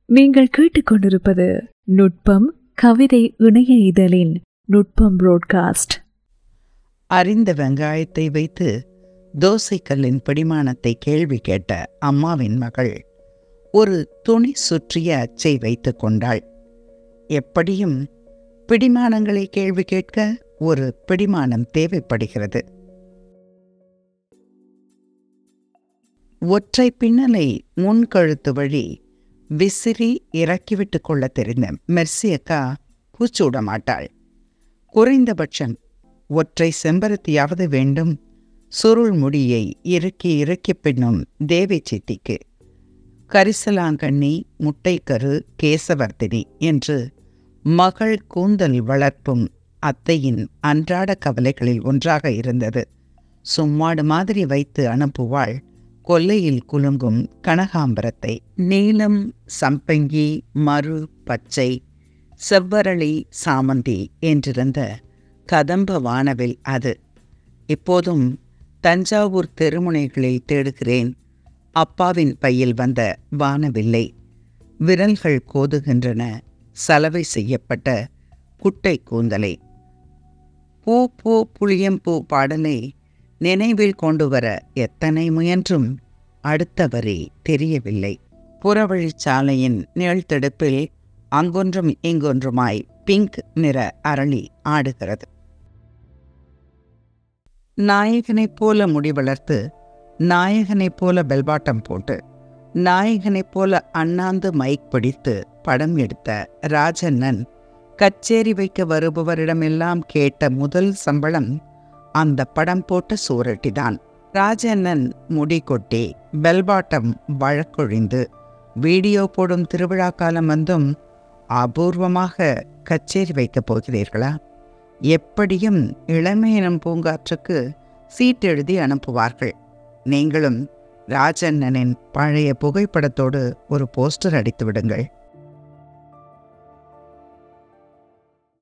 நீங்கள் கேட்டுக்கொண்டிருப்பது நுட்பம் கவிதை இணைய இதழின் நுட்பம் புரோட்காஸ்ட் அறிந்த வெங்காயத்தை வைத்து தோசைக்கல்லின் பிடிமானத்தை கேள்வி கேட்ட அம்மாவின் மகள் ஒரு துணி சுற்றிய அச்சை வைத்து கொண்டாள் எப்படியும் பிடிமானங்களை கேள்வி கேட்க ஒரு பிடிமானம் தேவைப்படுகிறது ஒற்றை பின்னலை முன்கழுத்து வழி விசிறி இறக்கிவிட்டு கொள்ள தெரிந்த மெர்சி அக்கா பூச்சூட மாட்டாள் குறைந்தபட்சம் ஒற்றை செம்பருத்தியாவது வேண்டும் சுருள் முடியை இறுக்கி இறுக்கி பின்னும் தேவி சித்திக்கு கரிசலாங்கண்ணி முட்டைக்கரு கேசவர்த்தினி என்று மகள் கூந்தல் வளர்ப்பும் அத்தையின் அன்றாட கவலைகளில் ஒன்றாக இருந்தது சும்மாடு மாதிரி வைத்து அனுப்புவாள் கொல்லையில் குலுங்கும் கனகாம்பரத்தை நீலம் சம்பங்கி மறு பச்சை செவ்வரளி சாமந்தி என்றிருந்த கதம்ப வானவில் அது இப்போதும் தஞ்சாவூர் தெருமுனைகளில் தேடுகிறேன் அப்பாவின் பையில் வந்த வானவில்லை விரல்கள் கோதுகின்றன சலவை செய்யப்பட்ட குட்டை கூந்தலை பூ பூ புளியம்பூ பாடலை நினைவில் கொண்டு வர எத்தனை முயன்றும் அடுத்த வரி தெரியவில்லை புறவழிச்சாலையின் நிழல்தடுப்பில் அங்கொன்றும் இங்கொன்றுமாய் பிங்க் நிற அரளி ஆடுகிறது நாயகனைப் போல முடி வளர்த்து நாயகனைப் போல பெல்பாட்டம் போட்டு நாயகனைப் போல அண்ணாந்து மைக் பிடித்து படம் எடுத்த ராஜண்ணன் கச்சேரி வைக்க வருபவரிடமெல்லாம் கேட்ட முதல் சம்பளம் அந்த படம் போட்ட சூரட்டிதான் ராஜண்ணன் முடி கொட்டி பெல்பாட்டம் வழக்கொழிந்து வீடியோ போடும் திருவிழா காலம் வந்தும் அபூர்வமாக கச்சேரி வைக்கப் போகிறீர்களா எப்படியும் இளமையினம் பூங்காற்றுக்கு சீட் எழுதி அனுப்புவார்கள் நீங்களும் ராஜண்ணனின் பழைய புகைப்படத்தோடு ஒரு போஸ்டர் அடித்து விடுங்கள்